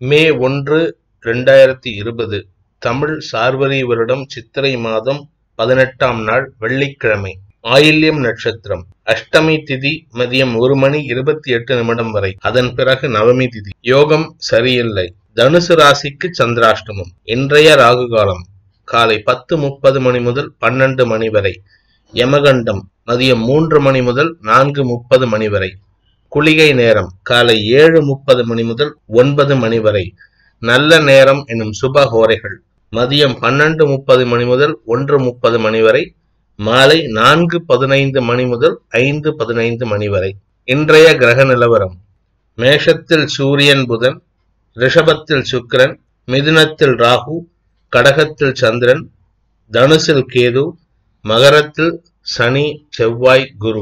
மே ஒன்று ரெண்டாயிரத்தி இருபது தமிழ் சார்வரி வருடம் சித்திரை மாதம் பதினெட்டாம் நாள் வெள்ளிக்கிழமை ஆயில்யம் நட்சத்திரம் அஷ்டமி திதி மதியம் ஒரு மணி இருபத்தி எட்டு நிமிடம் வரை அதன் பிறகு நவமி திதி யோகம் சரியில்லை தனுசு ராசிக்கு சந்திராஷ்டமம் இன்றைய ராகு காலம் காலை பத்து முப்பது மணி முதல் பன்னெண்டு மணி வரை யமகண்டம் மதியம் மூன்று மணி முதல் நான்கு முப்பது மணி வரை குளிகை நேரம் காலை ஏழு முப்பது மணி முதல் ஒன்பது மணி வரை நல்ல நேரம் எனும் சுப ஹோரைகள் மதியம் பன்னெண்டு முப்பது மணி முதல் ஒன்று முப்பது மணி வரை மாலை நான்கு பதினைந்து மணி முதல் ஐந்து பதினைந்து மணி வரை இன்றைய கிரக நிலவரம் மேஷத்தில் சூரியன் புதன் ரிஷபத்தில் சுக்கிரன் மிதுனத்தில் ராகு கடகத்தில் சந்திரன் தனுசில் கேது மகரத்தில் சனி செவ்வாய் குரு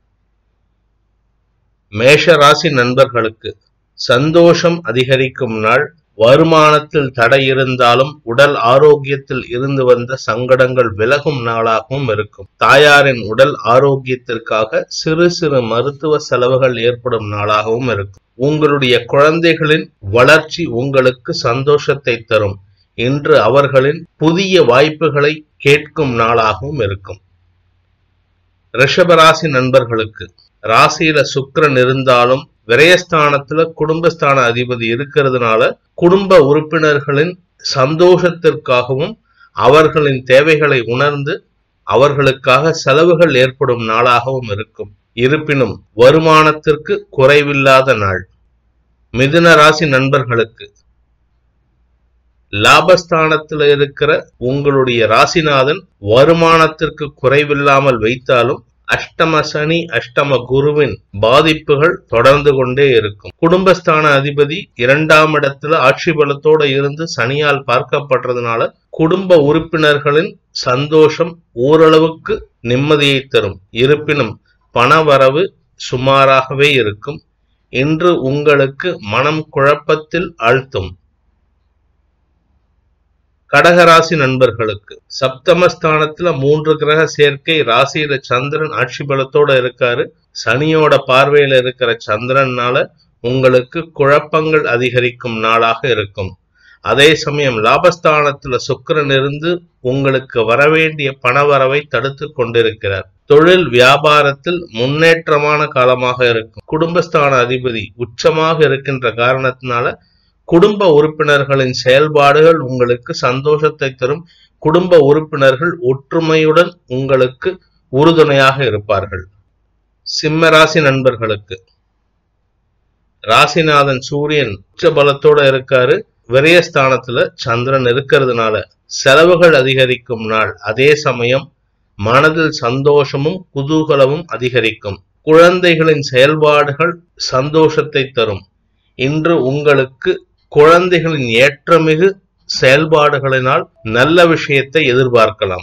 மேஷ ராசி நண்பர்களுக்கு சந்தோஷம் அதிகரிக்கும் நாள் வருமானத்தில் தடை இருந்தாலும் உடல் ஆரோக்கியத்தில் இருந்து வந்த சங்கடங்கள் விலகும் நாளாகவும் இருக்கும் தாயாரின் உடல் ஆரோக்கியத்திற்காக சிறு சிறு மருத்துவ செலவுகள் ஏற்படும் நாளாகவும் இருக்கும் உங்களுடைய குழந்தைகளின் வளர்ச்சி உங்களுக்கு சந்தோஷத்தை தரும் இன்று அவர்களின் புதிய வாய்ப்புகளை கேட்கும் நாளாகவும் இருக்கும் ரிஷபராசி நண்பர்களுக்கு ராசியில சுக்கிரன் இருந்தாலும் விரயஸ்தானத்துல குடும்பஸ்தான அதிபதி இருக்கிறதுனால குடும்ப உறுப்பினர்களின் சந்தோஷத்திற்காகவும் அவர்களின் தேவைகளை உணர்ந்து அவர்களுக்காக செலவுகள் ஏற்படும் நாளாகவும் இருக்கும் இருப்பினும் வருமானத்திற்கு குறைவில்லாத நாள் மிதுன ராசி நண்பர்களுக்கு லாபஸ்தானத்தில் இருக்கிற உங்களுடைய ராசிநாதன் வருமானத்திற்கு குறைவில்லாமல் வைத்தாலும் அஷ்டம சனி அஷ்டம குருவின் பாதிப்புகள் தொடர்ந்து கொண்டே இருக்கும் குடும்பஸ்தான அதிபதி இரண்டாம் இடத்துல ஆட்சி பலத்தோட இருந்து சனியால் பார்க்கப்படுறதுனால குடும்ப உறுப்பினர்களின் சந்தோஷம் ஓரளவுக்கு நிம்மதியை தரும் இருப்பினும் பணவரவு சுமாராகவே இருக்கும் இன்று உங்களுக்கு மனம் குழப்பத்தில் ஆழ்த்தும் கடகராசி நண்பர்களுக்கு சப்தமஸ்தானத்துல மூன்று கிரக சேர்க்கை ராசியில சந்திரன் ஆட்சி பலத்தோட இருக்காரு சனியோட பார்வையில இருக்கிற சந்திரனால உங்களுக்கு குழப்பங்கள் அதிகரிக்கும் நாளாக இருக்கும் அதே சமயம் லாபஸ்தானத்துல சுக்கிரன் இருந்து உங்களுக்கு வரவேண்டிய பணவரவை தடுத்து கொண்டிருக்கிறார் தொழில் வியாபாரத்தில் முன்னேற்றமான காலமாக இருக்கும் குடும்பஸ்தான அதிபதி உச்சமாக இருக்கின்ற காரணத்தினால குடும்ப உறுப்பினர்களின் செயல்பாடுகள் உங்களுக்கு சந்தோஷத்தை தரும் குடும்ப உறுப்பினர்கள் ஒற்றுமையுடன் உங்களுக்கு உறுதுணையாக இருப்பார்கள் சிம்ம ராசி நண்பர்களுக்கு ராசிநாதன் சூரியன் உச்ச பலத்தோட இருக்காரு விரயஸ்தானத்துல சந்திரன் இருக்கிறதுனால செலவுகள் அதிகரிக்கும் நாள் அதே சமயம் மனதில் சந்தோஷமும் குதூகலமும் அதிகரிக்கும் குழந்தைகளின் செயல்பாடுகள் சந்தோஷத்தை தரும் இன்று உங்களுக்கு குழந்தைகளின் ஏற்றமிகு செயல்பாடுகளினால் நல்ல விஷயத்தை எதிர்பார்க்கலாம்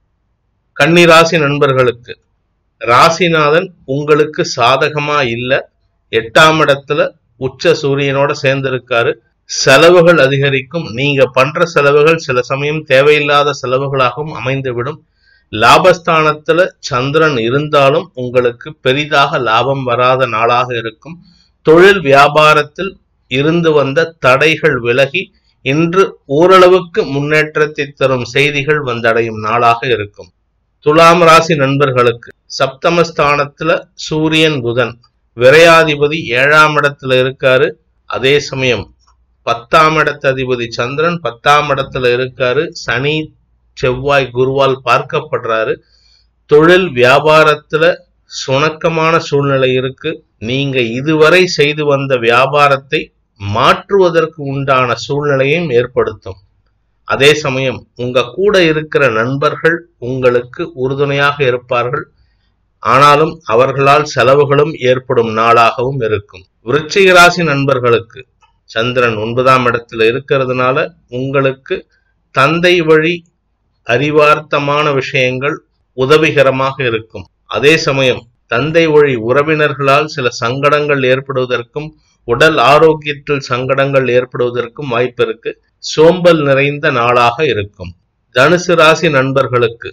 கன்னிராசி நண்பர்களுக்கு ராசிநாதன் உங்களுக்கு சாதகமா இல்ல எட்டாம் இடத்துல உச்ச சூரியனோட சேர்ந்திருக்காரு செலவுகள் அதிகரிக்கும் நீங்க பண்ற செலவுகள் சில சமயம் தேவையில்லாத செலவுகளாகவும் அமைந்துவிடும் லாபஸ்தானத்துல சந்திரன் இருந்தாலும் உங்களுக்கு பெரிதாக லாபம் வராத நாளாக இருக்கும் தொழில் வியாபாரத்தில் இருந்து வந்த தடைகள் விலகி இன்று ஓரளவுக்கு முன்னேற்றத்தை தரும் செய்திகள் வந்தடையும் நாளாக இருக்கும் துலாம் ராசி நண்பர்களுக்கு சப்தமஸ்தானத்துல சூரியன் புதன் விரையாதிபதி ஏழாம் இடத்துல இருக்காரு அதே சமயம் பத்தாம் இடத்து அதிபதி சந்திரன் பத்தாம் இடத்துல இருக்காரு சனி செவ்வாய் குருவால் பார்க்கப்படுறாரு தொழில் வியாபாரத்துல சுணக்கமான சூழ்நிலை இருக்கு நீங்க இதுவரை செய்து வந்த வியாபாரத்தை மாற்றுவதற்கு உண்டான சூழ்நிலையும் ஏற்படுத்தும் அதே சமயம் உங்க கூட இருக்கிற நண்பர்கள் உங்களுக்கு உறுதுணையாக இருப்பார்கள் ஆனாலும் அவர்களால் செலவுகளும் ஏற்படும் நாளாகவும் இருக்கும் விருச்சிக ராசி நண்பர்களுக்கு சந்திரன் ஒன்பதாம் இடத்துல இருக்கிறதுனால உங்களுக்கு தந்தை வழி அறிவார்த்தமான விஷயங்கள் உதவிகரமாக இருக்கும் அதே சமயம் தந்தை வழி உறவினர்களால் சில சங்கடங்கள் ஏற்படுவதற்கும் உடல் ஆரோக்கியத்தில் சங்கடங்கள் ஏற்படுவதற்கும் வாய்ப்பு இருக்கு சோம்பல் நிறைந்த நாளாக இருக்கும் தனுசு ராசி நண்பர்களுக்கு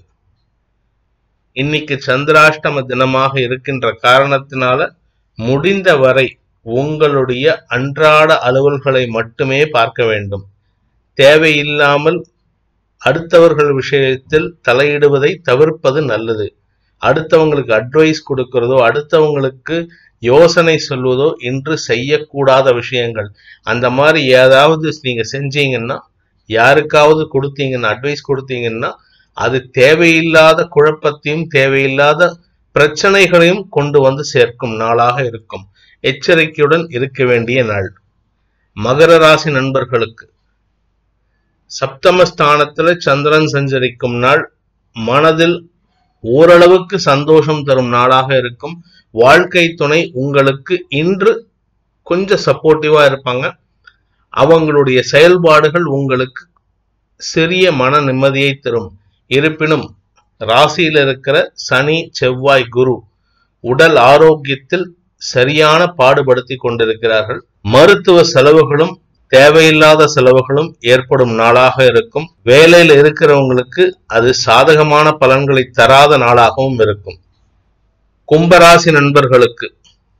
இன்னைக்கு சந்திராஷ்டம தினமாக இருக்கின்ற காரணத்தினால முடிந்த வரை உங்களுடைய அன்றாட அலுவல்களை மட்டுமே பார்க்க வேண்டும் தேவையில்லாமல் அடுத்தவர்கள் விஷயத்தில் தலையிடுவதை தவிர்ப்பது நல்லது அடுத்தவங்களுக்கு அட்வைஸ் கொடுக்கிறதோ அடுத்தவங்களுக்கு யோசனை சொல்வதோ இன்று செய்யக்கூடாத விஷயங்கள் அந்த மாதிரி ஏதாவது நீங்க செஞ்சீங்கன்னா யாருக்காவது கொடுத்தீங்கன்னா அட்வைஸ் கொடுத்தீங்கன்னா அது தேவையில்லாத குழப்பத்தையும் தேவையில்லாத பிரச்சனைகளையும் கொண்டு வந்து சேர்க்கும் நாளாக இருக்கும் எச்சரிக்கையுடன் இருக்க வேண்டிய நாள் மகர ராசி நண்பர்களுக்கு சப்தமஸ்தானத்துல சந்திரன் சஞ்சரிக்கும் நாள் மனதில் ஓரளவுக்கு சந்தோஷம் தரும் நாளாக இருக்கும் வாழ்க்கை துணை உங்களுக்கு இன்று கொஞ்சம் சப்போர்ட்டிவா இருப்பாங்க அவங்களுடைய செயல்பாடுகள் உங்களுக்கு சிறிய மன நிம்மதியை தரும் இருப்பினும் ராசியில் இருக்கிற சனி செவ்வாய் குரு உடல் ஆரோக்கியத்தில் சரியான பாடுபடுத்தி கொண்டிருக்கிறார்கள் மருத்துவ செலவுகளும் தேவையில்லாத செலவுகளும் ஏற்படும் நாளாக இருக்கும் வேலையில் இருக்கிறவங்களுக்கு அது சாதகமான பலன்களை தராத நாளாகவும் இருக்கும் கும்பராசி நண்பர்களுக்கு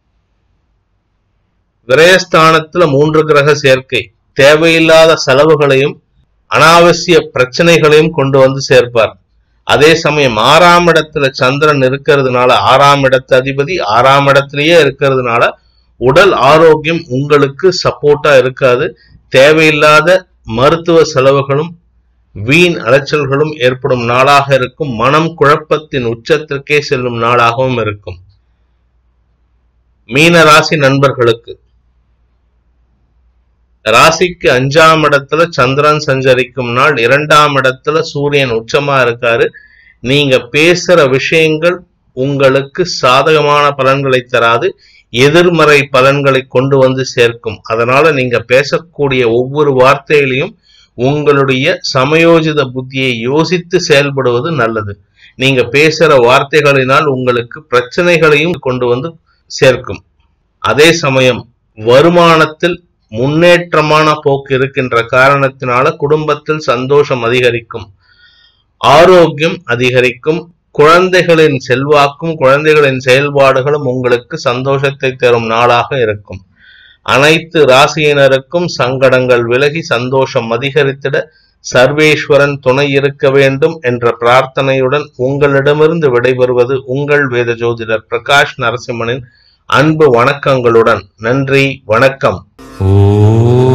விரயஸ்தானத்துல மூன்று கிரக சேர்க்கை தேவையில்லாத செலவுகளையும் அனாவசிய பிரச்சனைகளையும் கொண்டு வந்து சேர்ப்பார் அதே சமயம் ஆறாம் இடத்துல சந்திரன் இருக்கிறதுனால ஆறாம் இடத்து அதிபதி ஆறாம் இடத்திலேயே இருக்கிறதுனால உடல் ஆரோக்கியம் உங்களுக்கு சப்போர்ட்டா இருக்காது தேவையில்லாத மருத்துவ செலவுகளும் வீண் அலைச்சல்களும் ஏற்படும் நாளாக இருக்கும் மனம் குழப்பத்தின் உச்சத்திற்கே செல்லும் நாளாகவும் இருக்கும் மீன ராசி நண்பர்களுக்கு ராசிக்கு அஞ்சாம் இடத்துல சந்திரன் சஞ்சரிக்கும் நாள் இரண்டாம் இடத்துல சூரியன் உச்சமா இருக்காரு நீங்க பேசுற விஷயங்கள் உங்களுக்கு சாதகமான பலன்களை தராது எதிர்மறை பலன்களை கொண்டு வந்து சேர்க்கும் அதனால நீங்க பேசக்கூடிய ஒவ்வொரு வார்த்தையிலையும் உங்களுடைய சமயோஜித புத்தியை யோசித்து செயல்படுவது நல்லது நீங்க பேசுற வார்த்தைகளினால் உங்களுக்கு பிரச்சனைகளையும் கொண்டு வந்து சேர்க்கும் அதே சமயம் வருமானத்தில் முன்னேற்றமான போக்கு இருக்கின்ற காரணத்தினால குடும்பத்தில் சந்தோஷம் அதிகரிக்கும் ஆரோக்கியம் அதிகரிக்கும் குழந்தைகளின் செல்வாக்கும் குழந்தைகளின் செயல்பாடுகளும் உங்களுக்கு சந்தோஷத்தை தரும் நாளாக இருக்கும் அனைத்து ராசியினருக்கும் சங்கடங்கள் விலகி சந்தோஷம் அதிகரித்திட சர்வேஸ்வரன் துணை இருக்க வேண்டும் என்ற பிரார்த்தனையுடன் உங்களிடமிருந்து விடைபெறுவது உங்கள் வேத ஜோதிடர் பிரகாஷ் நரசிம்மனின் அன்பு வணக்கங்களுடன் நன்றி வணக்கம் ஓ